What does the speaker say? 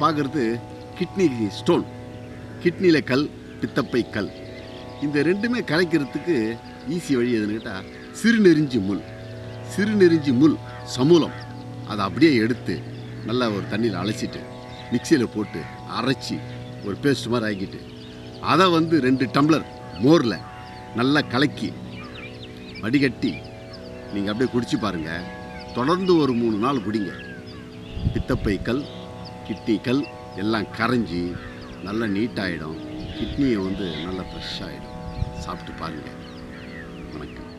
பார்க்குறது kidney stone கிட்னியில் கல் பித்தப்பை கல் இந்த ரெண்டுமே கலைக்கிறதுக்கு ஈஸி வழி எதுன்னு கேட்டால் சிறுநெறிஞ்சி முள் சிறுநெறிஞ்சி முள் சமூலம் அதை அப்படியே எடுத்து நல்லா ஒரு தண்ணியில் அலசிட்டு மிக்சியில் போட்டு அரைச்சி ஒரு பேஸ்ட் மாதிரி ஆக்கிட்டு அதை வந்து ரெண்டு டம்ளர் மோரில் நல்லா கலக்கி வடிகட்டி நீங்கள் அப்படியே குடிச்சு பாருங்கள் தொடர்ந்து ஒரு மூணு நாள் குடிங்க பித்தப்பை கல் கிட்னி கல் எல்லாம் கரைஞ்சி நல்லா நீட்டாகிடும் கிட்னியை வந்து நல்லா ஃப்ரெஷ் ஆகிடும் சாப்பிட்டு பாருங்கள் வணக்கம்